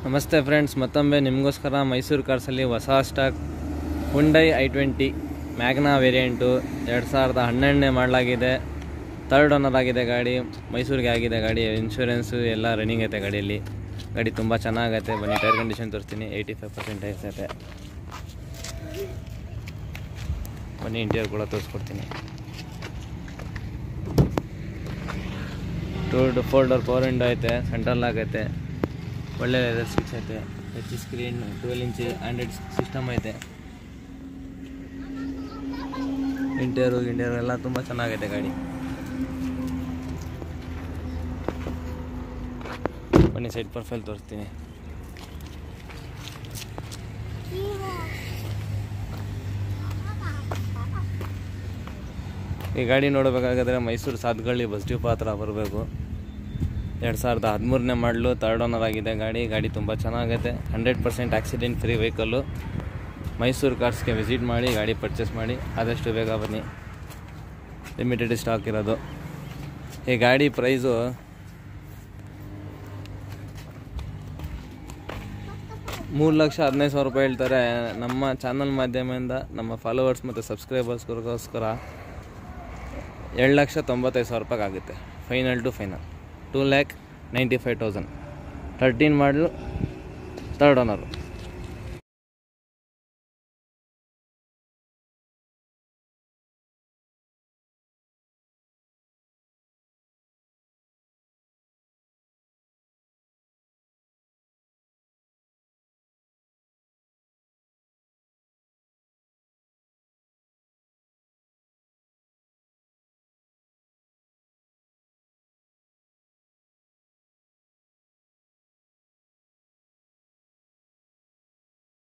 ನಮಸ್ತೆ ಫ್ರೆಂಡ್ಸ್ ಮತ್ತೊಮ್ಮೆ ನಿಮಗೋಸ್ಕರ ಮೈಸೂರು ಕಾರ್ಸಲ್ಲಿ ಹೊಸ stock Hyundai I twenty Magna variant ಎರಡು ಸಾವಿರದ ಹನ್ನೆರಡನೇ ಮಾಡಲಾಗಿದೆ ತರ್ಡ್ ಓನರ್ ಆಗಿದೆ ಗಾಡಿ ಮೈಸೂರಿಗೆ ಆಗಿದೆ ಗಾಡಿ ಇನ್ಶೂರೆನ್ಸು ಎಲ್ಲ ರನ್ನಿಂಗ್ ಐತೆ ಗಾಡಿಯಲ್ಲಿ ಗಾಡಿ ತುಂಬ ಚೆನ್ನಾಗೈತೆ ಬನ್ನಿ ಟೈರ್ ಕಂಡೀಷನ್ ತೋರಿಸ್ತೀನಿ ಏಯ್ಟಿ ಫೈವ್ ಪರ್ಸೆಂಟ್ ಟೈರ್ಸ್ ಐತೆ ಬನ್ನಿ ಇಂಟೀರಿಯರ್ ಕೂಡ ತೋರಿಸ್ಕೊಡ್ತೀನಿ two four door power window ಐತೆ ಸೆಂಟ್ರಲ್ ಆಗೈತೆ ಒಳ್ಳೆ ಲೆದರ್ ಸ್ವಿಚ್ ಐತೆ touch screen twelve inch Android system ಐತೆ ಇಂಟೀರಿಯರು ಗಿಂಟೀರಿಯರ್ ಎಲ್ಲ ತುಂಬ ಚೆನ್ನಾಗೈತೆ ಗಾಡಿ ಬನ್ನಿ ಸೈಡ್ ಪ್ರೊಫೈಲ್ ತೋರಿಸ್ತೀನಿ ಈ ಗಾಡಿ ನೋಡಬೇಕಾದ್ರೆ ಮೈಸೂರು ಸಾತ್ಗಳ್ಳಿ ಬಸ್ ಡಿಪೋ ಹತ್ರ ಬರಬೇಕು ಎರಡು ಸಾವಿರದ ಹದಿಮೂರನೇ ಮಾಡಲು ತರ್ಡ್ ಓನರ್ ಆಗಿದೆ ಗಾಡಿ ಗಾಡಿ ತುಂಬ ಚೆನ್ನಾಗೈತೆ hundred percent accident free vehicle Mysuru ಕಾರ್ಸ್ಗೆ ವಿಸಿಟ್ ಮಾಡಿ ಗಾಡಿ ಪರ್ಚೇಸ್ ಮಾಡಿ ಆದಷ್ಟು ಬೇಗ ಬನ್ನಿ ಲಿಮಿಟೆಡ್ ಸ್ಟಾಕ್ ಇರೋದು ಈ ಗಾಡಿ ಪ್ರೈಸು ಮೂರು ಲಕ್ಷ ಹದಿನೈದು ಸಾವಿರ ರೂಪಾಯಿ ಹೇಳ್ತಾರೆ ನಮ್ಮ ಚಾನಲ್ ಮಾಧ್ಯಮದಿಂದ ನಮ್ಮ ಫಾಲೋವರ್ಸ್ ಮತ್ತು ಸಬ್ಸ್ಕ್ರೈಬರ್ಸ್ಗೋಸ್ಕರ ಎರಡು ಲಕ್ಷ ತೊಂಬತ್ತೈದು ಸಾವಿರ ರೂಪಾಯಿ ಆಗುತ್ತೆ final to final two lakh ninety five thousand thirteen model third owner